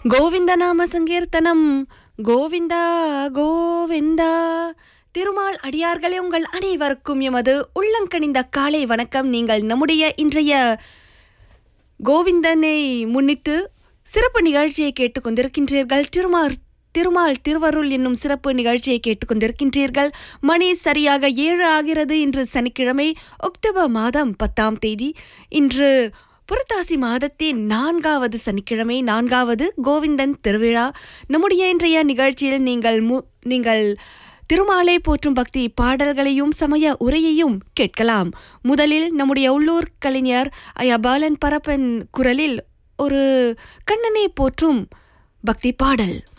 கோவிந்த நாம சங்கீர்த்தனம் கோவிந்தா கோவிந்தா திருமால் அடியார்களே உங்கள் அனைவருக்கும் எமது உள்ளங்கணிந்த காலை வணக்கம் நீங்கள் நம்முடைய இன்றைய கோவிந்தனை முன்னிட்டு சிறப்பு நிகழ்ச்சியை கேட்டுக்கொண்டிருக்கின்றீர்கள் திருமால் திருமால் திருவருள் என்னும் சிறப்பு நிகழ்ச்சியை கேட்டுக்கொண்டிருக்கின்றீர்கள் மணி சரியாக ஏழு ஆகிறது இன்று சனிக்கிழமை அக்டோபர் மாதம் பத்தாம் தேதி இன்று புரட்டாசி மாதத்தின் நான்காவது சனிக்கிழமை நான்காவது கோவிந்தன் திருவிழா நம்முடைய இன்றைய நிகழ்ச்சியில் நீங்கள் மு நீங்கள் திருமாலை போற்றும் பக்தி பாடல்களையும் சமய உரையையும் கேட்கலாம் முதலில் நம்முடைய உள்ளூர் கலைஞர் ஐயா பாலன் பரப்பன் குரலில் ஒரு கண்ணனை போற்றும் பக்தி பாடல்